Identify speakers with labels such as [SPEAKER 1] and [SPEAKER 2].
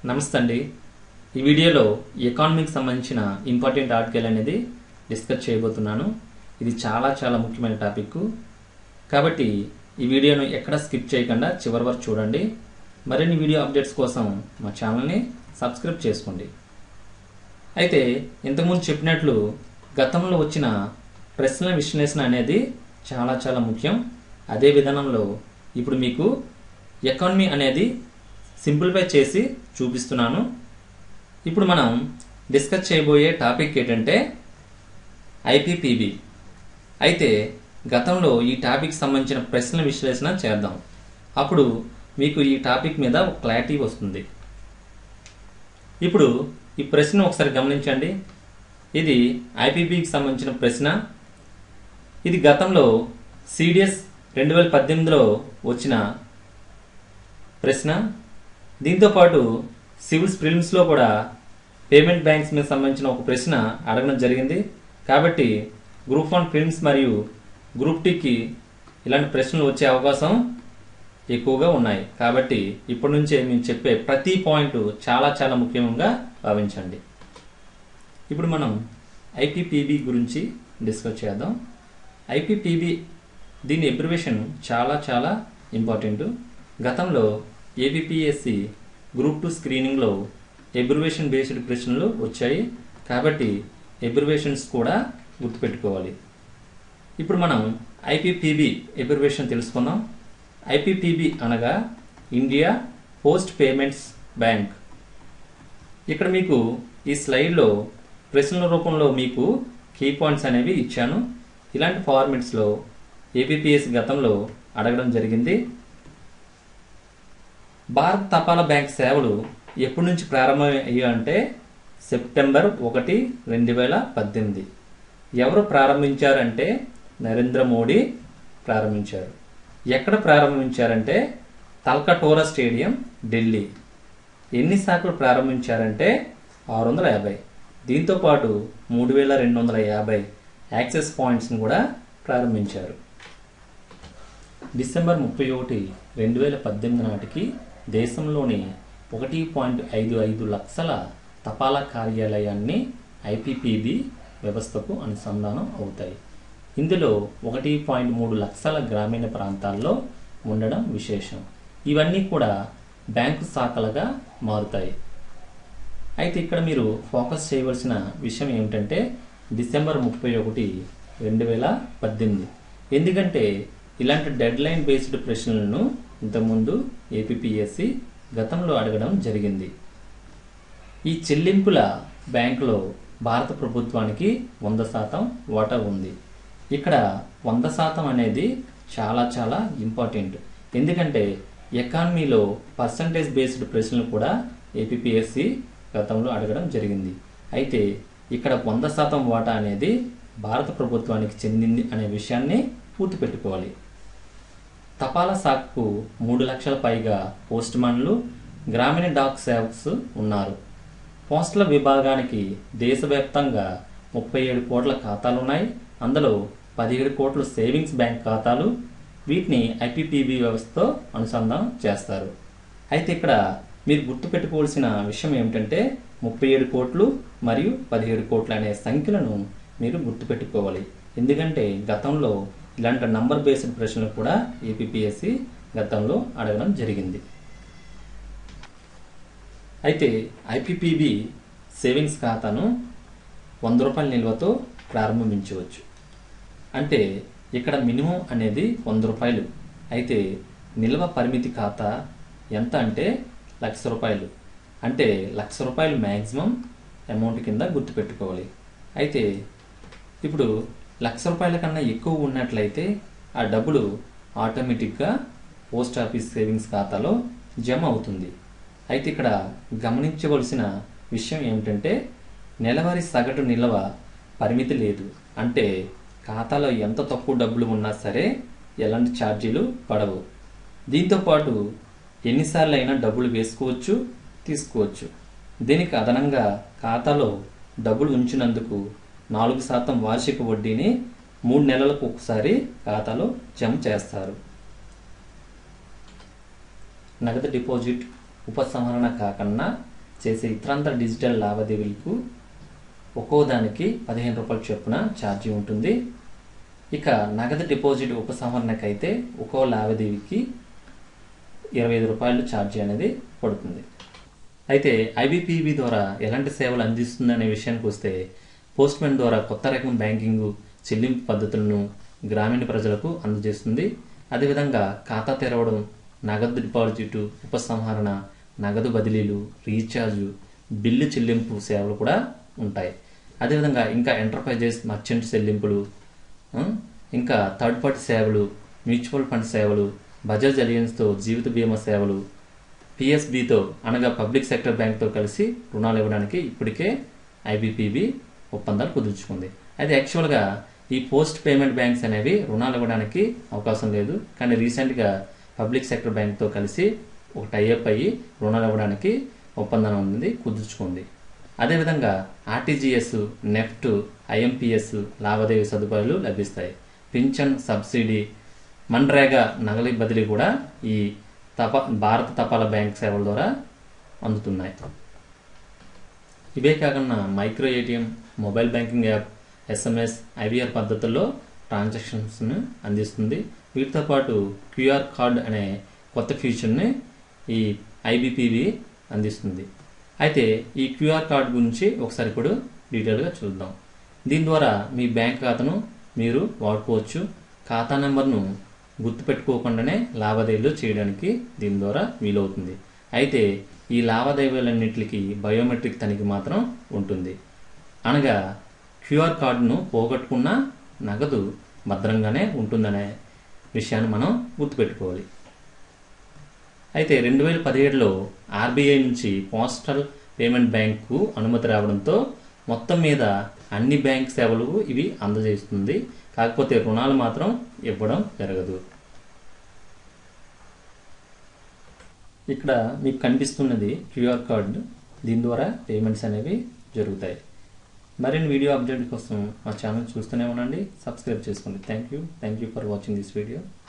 [SPEAKER 1] నమస్తే అండి ఈ వీడియోలో ఎకానమీకి సంబంధించిన ఇంపార్టెంట్ ఆర్టికల్ అనేది డిస్కస్ చేయబోతున్నాను ఇది చాలా చాలా ముఖ్యమైన టాపిక్ కాబట్టి ఈ వీడియోను ఎక్కడ స్కిప్ చేయకుండా చివరి వరకు చూడండి మరిన్ని వీడియో అప్డేట్స్ కోసం మా ఛానల్ని సబ్స్క్రైబ్ చేసుకోండి అయితే ఇంతకుముందు చెప్పినట్లు గతంలో వచ్చిన ప్రశ్నల విశ్లేషణ అనేది చాలా చాలా ముఖ్యం అదే విధానంలో ఇప్పుడు మీకు ఎకానమీ అనేది సింప్లిఫై చేసి చూపిస్తున్నాను ఇప్పుడు మనం డిస్కస్ చేయబోయే టాపిక్ ఏంటంటే ఐపీపీబీ అయితే గతంలో ఈ టాపిక్ సంబంధించిన ప్రశ్నల విశ్లేషణ చేద్దాం అప్పుడు మీకు ఈ టాపిక్ మీద ఒక క్లారిటీ వస్తుంది ఇప్పుడు ఈ ప్రశ్న ఒకసారి గమనించండి ఇది ఐపీబీకి సంబంధించిన ప్రశ్న ఇది గతంలో సిడిఎస్ రెండు వేల పద్దెనిమిదిలో వచ్చిన ప్రశ్న దీంతోపాటు సివిల్స్ ప్రిలిమ్స్లో కూడా పేమెంట్ బ్యాంక్స్ మీద సంబంధించిన ఒక ప్రశ్న అడగడం జరిగింది కాబట్టి గ్రూప్ వన్ ప్రిలిమ్స్ మరియు గ్రూప్ టీకి ఇలాంటి ప్రశ్నలు వచ్చే అవకాశం ఎక్కువగా ఉన్నాయి కాబట్టి ఇప్పటి నుంచే మేము చెప్పే ప్రతి పాయింట్ చాలా చాలా ముఖ్యంగా భావించండి ఇప్పుడు మనం ఐపీపీబీ గురించి డిస్కస్ చేద్దాం ఐపీపీబీ దీని ఎబ్రివేషన్ చాలా చాలా ఇంపార్టెంట్ గతంలో ఏబిపిఎస్సి గ్రూప్ టూ స్క్రీనింగ్లో ఎబ్రివేషన్ బేస్డ్ ప్రశ్నలు వచ్చాయి కాబట్టి ఎబ్రివేషన్స్ కూడా గుర్తుపెట్టుకోవాలి ఇప్పుడు మనం ఐపీపీబీ ఎబ్రివేషన్ తెలుసుకుందాం ఐపీపీబీ అనగా ఇండియా పోస్ట్ పేమెంట్స్ బ్యాంక్ ఇక్కడ మీకు ఈ స్లైడ్లో ప్రశ్నల రూపంలో మీకు కీ పాయింట్స్ అనేవి ఇచ్చాను ఇలాంటి ఫార్మెట్స్లో ఏపీపీఎస్ గతంలో అడగడం జరిగింది భారత్ తపాలా బ్యాంక్ సేవలు ఎప్పటి నుంచి ప్రారంభమయ్యాయి అంటే సెప్టెంబర్ ఒకటి రెండు వేల పద్దెనిమిది ఎవరు ప్రారంభించారంటే నరేంద్ర మోడీ ప్రారంభించారు ఎక్కడ ప్రారంభించారంటే తల్కటోరా స్టేడియం ఢిల్లీ ఎన్ని శాఖలు ప్రారంభించారంటే ఆరు వందల యాభై దీంతోపాటు మూడు వేల రెండు వందల యాభై యాక్సెస్ పాయింట్స్ని కూడా ప్రారంభించారు డిసెంబర్ ముప్పై ఒకటి రెండు వేల పద్దెనిమిది నాటికి దేశంలోని ఒకటి పాయింట్ ఐదు ఐదు లక్షల తపాలా కార్యాలయాన్ని ఐపీపీబీ వ్యవస్థకు అనుసంధానం అవుతాయి ఇందులో ఒకటి పాయింట్ మూడు లక్షల గ్రామీణ ప్రాంతాల్లో ఉండడం విశేషం ఇవన్నీ కూడా బ్యాంకు శాఖలుగా మారుతాయి అయితే ఇక్కడ మీరు ఫోకస్ చేయవలసిన విషయం ఏమిటంటే డిసెంబర్ ముప్పై ఒకటి రెండు వేల పద్దెనిమిది ఎందుకంటే ఇలాంటి డెడ్ లైన్ బేస్డ్ ప్రశ్నలను ఇంతకుముందు ఏపీఎస్సి గతంలో అడగడం జరిగింది ఈ చెల్లింపుల బ్యాంకులో భారత ప్రభుత్వానికి వంద శాతం వాటా ఉంది ఇక్కడ వంద శాతం అనేది చాలా చాలా ఇంపార్టెంట్ ఎందుకంటే ఎకానమీలో పర్సంటేజ్ బేస్డ్ ప్రశ్నలు కూడా ఏపీఎస్సి గతంలో అడగడం జరిగింది అయితే ఇక్కడ వంద శాతం వాటా అనేది భారత ప్రభుత్వానికి చెందింది అనే విషయాన్ని పూర్తి పెట్టుకోవాలి తపాలా శాఖకు మూడు లక్షల పైగా పోస్ట్ మన్లు గ్రామీణ డాక్ సేవక్స్ ఉన్నారు పోస్టల్ విభాగానికి దేశవ్యాప్తంగా ముప్పై ఏడు కోట్ల ఖాతాలు ఉన్నాయి అందులో పదిహేడు కోట్ల సేవింగ్స్ బ్యాంక్ ఖాతాలు వీటిని ఐపీపీబీ వ్యవస్థతో అనుసంధానం చేస్తారు అయితే ఇక్కడ మీరు గుర్తుపెట్టుకోవాల్సిన విషయం ఏమిటంటే ముప్పై ఏడు కోట్లు మరియు పదిహేడు కోట్లు అనే సంఖ్యలను మీరు గుర్తుపెట్టుకోవాలి ఎందుకంటే గతంలో ఇలాంటి నంబర్ బేస్డ్ ప్రశ్నలు కూడా ఏపీఎస్సి గతంలో అడగడం జరిగింది అయితే ఐపీపీబీ సేవింగ్స్ ఖాతాను వంద రూపాయల నిల్వతో ప్రారంభించవచ్చు అంటే ఇక్కడ మినిమం అనేది వంద రూపాయలు అయితే నిల్వ పరిమితి ఖాతా ఎంత అంటే లక్ష రూపాయలు అంటే లక్ష రూపాయలు మ్యాక్సిమం అమౌంట్ కింద గుర్తుపెట్టుకోవాలి అయితే ఇప్పుడు లక్ష రూపాయల కన్నా ఎక్కువ ఉన్నట్లయితే ఆ డబ్బులు ఆటోమేటిక్గా పోస్ట్ ఆఫీస్ సేవింగ్స్ ఖాతాలో జమ అవుతుంది అయితే ఇక్కడ గమనించవలసిన విషయం ఏమిటంటే నెలవారీ సగటు నిల్వ పరిమితి లేదు అంటే ఖాతాలో ఎంత తక్కువ డబ్బులు ఉన్నా సరే ఎలాంటి ఛార్జీలు పడవు దీంతోపాటు ఎన్నిసార్లు అయినా డబ్బులు వేసుకోవచ్చు తీసుకోవచ్చు దీనికి అదనంగా ఖాతాలో డబ్బులు ఉంచినందుకు నాలుగు శాతం వార్షిక వడ్డీని మూడు నెలలకు ఒకసారి ఖాతాలో జమ చేస్తారు నగదు డిపాజిట్ ఉపసంహరణ కాకుండా చేసే ఇతరంతర డిజిటల్ లావాదేవీలకు ఒక్కో దానికి పదిహేను రూపాయల చొప్పున ఛార్జీ ఉంటుంది ఇక నగదు డిపాజిట్ ఉపసంహరణకైతే ఒక్కో లావాదేవీకి ఇరవై ఐదు రూపాయలు ఛార్జీ అనేది పడుతుంది అయితే ఐబీపీబీ ద్వారా ఎలాంటి సేవలు అందిస్తుందనే విషయానికి వస్తే పోస్ట్మెన్ ద్వారా కొత్త రకం బ్యాంకింగ్ చెల్లింపు పద్ధతులను గ్రామీణ ప్రజలకు అందజేస్తుంది అదేవిధంగా ఖాతా తెరవడం నగదు డిపాజిట్ ఉపసంహరణ నగదు బదిలీలు రీఛార్జు బిల్లు చెల్లింపు సేవలు కూడా ఉంటాయి అదేవిధంగా ఇంకా ఎంటర్ప్రైజెస్ మర్చెంట్ చెల్లింపులు ఆ, ఇంకా థర్డ్ పార్టీ సేవలు మ్యూచువల్ ఫండ్ సేవలు బజాజ్ అలియన్స్తో జీవిత బీమా సేవలు పిఎస్బితో అనగా పబ్లిక్ సెక్టర్ బ్యాంక్తో కలిసి రుణాలు ఇవ్వడానికి ఇప్పటికే ఐబీపీబీ ఒప్పందాలు కుదుర్చుకుంది అయితే యాక్చువల్గా ఈ పోస్ట్ పేమెంట్ బ్యాంక్స్ అనేవి రుణాలు ఇవ్వడానికి అవకాశం లేదు కానీ రీసెంట్గా పబ్లిక్ సెక్టర్ బ్యాంక్తో కలిసి ఒక టైఅప్ అయ్యి రుణాలు ఇవ్వడానికి ఒప్పందం అనేది కుదుర్చుకుంది అదేవిధంగా ఆర్టీజీఎస్ నెఫ్ట్ ఐఎంపిఎస్ లావాదేవీ సదుపాయాలు లభిస్తాయి పింఛన్ సబ్సిడీ మన్రేగా నగలి బదిలీ కూడా ఈ తప భారత తపాలా బ్యాంక్ సేవల ద్వారా అందుతున్నాయి ఇవే కాకుండా micro ATM mobile banking app SMS IVR పద్ధతుల్లో ట్రాన్సాక్షన్స్ను అందిస్తుంది వీటితో పాటు క్యూఆర్ కార్డ్ అనే కొత్త ఫీచర్ని ఈ ఐబీపీవి అందిస్తుంది అయితే ఈ క్యూఆర్ కార్డ్ గురించి ఒకసారి ఇప్పుడు డీటెయిల్గా చూద్దాం దీని ద్వారా మీ బ్యాంక్ ఖాతాను మీరు వాడుకోవచ్చు ఖాతా నెంబర్ను గుర్తుపెట్టుకోకుండానే లావాదేవీలు చేయడానికి దీని ద్వారా వీలవుతుంది అయితే ఈ లావాదేవీలన్నింటికి బయోమెట్రిక్ తనిఖీ మాత్రం ఉంటుంది అనగా క్యూఆర్ కార్డును పోగొట్టుకున్న నగదు భద్రంగానే ఉంటుందనే విషయాన్ని మనం గుర్తుపెట్టుకోవాలి అయితే రెండు వేల పదిహేడులో ఆర్బీఐ నుంచి పోస్టల్ పేమెంట్ బ్యాంకు అనుమతి రావడంతో మొత్తం మీద అన్ని బ్యాంక్ సేవలు ఇవి అందజేస్తుంది కాకపోతే రుణాలు మాత్రం ఇవ్వడం జరగదు ఇక్కడ మీకు కనిపిస్తున్నది క్యూఆర్ కార్డు దీని ద్వారా పేమెంట్స్ అనేవి జరుగుతాయి మరిన్ని వీడియో అప్డేట్ కోసం మా ఛానల్ చూస్తూనే ఉండండి సబ్స్క్రైబ్ చేసుకోండి thank you thank you for watching this video